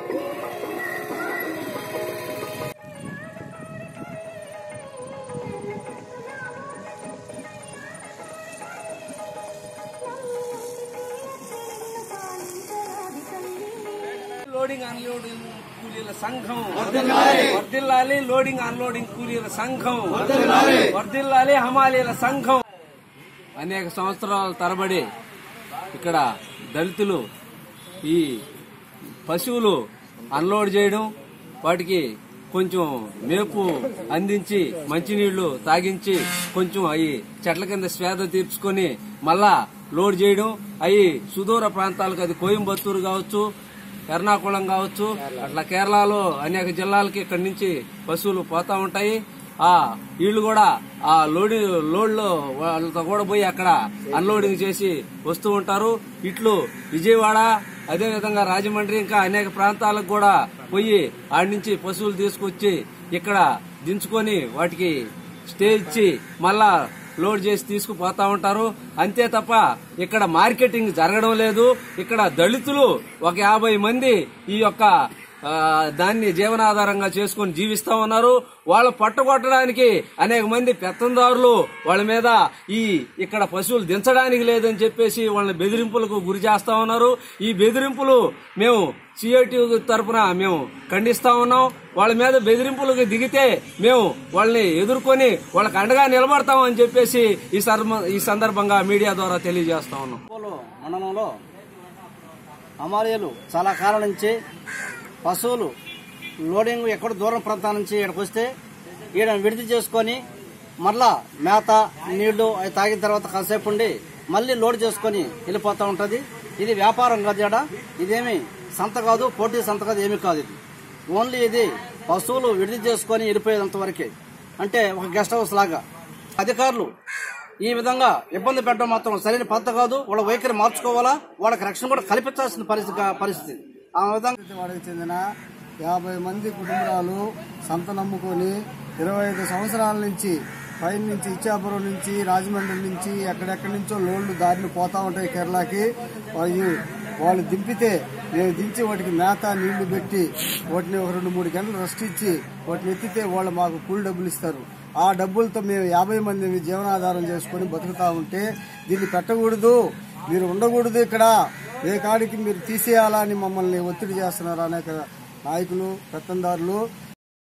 loading unloading కూలీల సంఘం వర్దిల్లాలి లోడింగ్ అన్లోడింగ్ కూలీల సంఘం వర్దిల్లాలి హమాలీల సంఘం అనేక సంవత్సరాల తరబడి ఇక్కడ దళితులు ఈ పశువులు అన్లోడ్ చేయడం వాటికి కొంచెం మేపు అందించి మంచినీళ్లు తాగించి కొంచెం అవి చెట్ల కింద స్వేద తీర్చుకొని మళ్ళా లోడ్ చేయడం అవి సుదూర ప్రాంతాలకు అది కోయంబత్తూరు కావచ్చు ఎర్నాకుళం కావచ్చు అట్లా కేరళలో అనేక జిల్లాలకి ఇక్కడి నుంచి పశువులు పోతా ఉంటాయి ఆ వీళ్ళు కూడా ఆ లోడి లోడ్లో వాళ్ళతో కూడా పోయి అక్కడ అన్లోడింగ్ చేసి వస్తూ ఉంటారు ఇట్లు విజయవాడ అదే విధంగా రాజమండ్రి ఇంకా అనేక ప్రాంతాలకు కూడా పోయి ఆడి నుంచి పశువులు తీసుకొచ్చి ఇక్కడ దించుకొని వాటికి స్టే ఇచ్చి మళ్ళా లోడ్ చేసి తీసుకుపోతా ఉంటారు అంతే తప్ప ఇక్కడ మార్కెటింగ్ జరగడం లేదు ఇక్కడ దళితులు ఒక యాభై మంది ఈ యొక్క ఆ, దాన్ని జీవనాధారంగా చేసుకుని జీవిస్తా ఉన్నారు వాళ్ళు పట్టుకొట్టడానికి అనేక మంది పెత్తందారులు వాళ్ళ మీద ఈ ఇక్కడ పశువులు దించడానికి లేదని చెప్పేసి వాళ్ళని బెదిరింపులకు గురి చేస్తా ఉన్నారు ఈ బెదిరింపులు మేము సిఐటి తరపున మేము ఖండిస్తా ఉన్నాం వాళ్ళ మీద బెదిరింపులకు దిగితే మేము వాళ్ళని ఎదుర్కొని వాళ్ళకి అండగా నిలబడతామని చెప్పేసి ఈ సర్మ- ఈ సందర్భంగా మీడియా ద్వారా తెలియజేస్తా ఉన్నాం ఒంగోలు మండలంలో అమాలయాలు చాలా కాలం నుంచి పశువులు లోడింగ్ ఎక్కడ దూరం ప్రాంతాల నుంచి ఇక్కడికి వస్తే ఈడ విడిది చేసుకొని మళ్ళా మేత నీళ్లు అవి తాగిన తర్వాత కాసేపు ఉండి మళ్ళీ లోడ్ చేసుకొని వెళ్ళిపోతూ ఉంటది ఇది వ్యాపారం కాదు ఈడ ఇదేమి సంత కాదు పోటీ సంత కాదు ఏమీ కాదు ఇది ఓన్లీ ఇది పశువులు విడిది చేసుకొని వెళ్ళిపోయేంత వరకే అంటే ఒక గెస్ట్ హౌస్ లాగా అధికారులు ఈ విధంగా ఇబ్బంది పెట్టడం మాత్రం సరైన పద్ధతి కాదు వాళ్ళ వైఖరి మార్చుకోవాలా వాళ్ళకి రక్షణ కూడా కల్పించాల్సిన పరిస్థితి పరిస్థితి ఆ విధంగా వాడికి చెందిన యాభై మంది కుటుంబాలు సంత నమ్ముకొని ఇరవై ఐదు సంవత్సరాల నుంచి పైన నుంచి ఇచ్చాపురం నుంచి రాజమండ్రి నుంచి ఎక్కడెక్కడి నుంచో లోళ్లు దారిని పోతా ఉంటాయి కేరళకి వాళ్ళు వాళ్ళు దింపితే మేము దించి వాటికి మేత నీళ్లు పెట్టి వాటిని ఒక రెండు మూడు గంటలు రెస్ట్ ఇచ్చి వాటిని ఎత్తితే వాళ్ళు మాకు కూలి డబ్బులు ఇస్తారు ఆ డబ్బులతో మేము యాభై మందిని జీవనాధారం చేసుకొని బతుకుతా ఉంటే దీన్ని పెట్టకూడదు మీరు ఉండకూడదు ఇక్కడ ఏ కాడికి మీరు తీసేయాలని మమ్మల్ని ఒత్తిడి చేస్తున్నారు అనేక నాయకులు పెత్తందారులు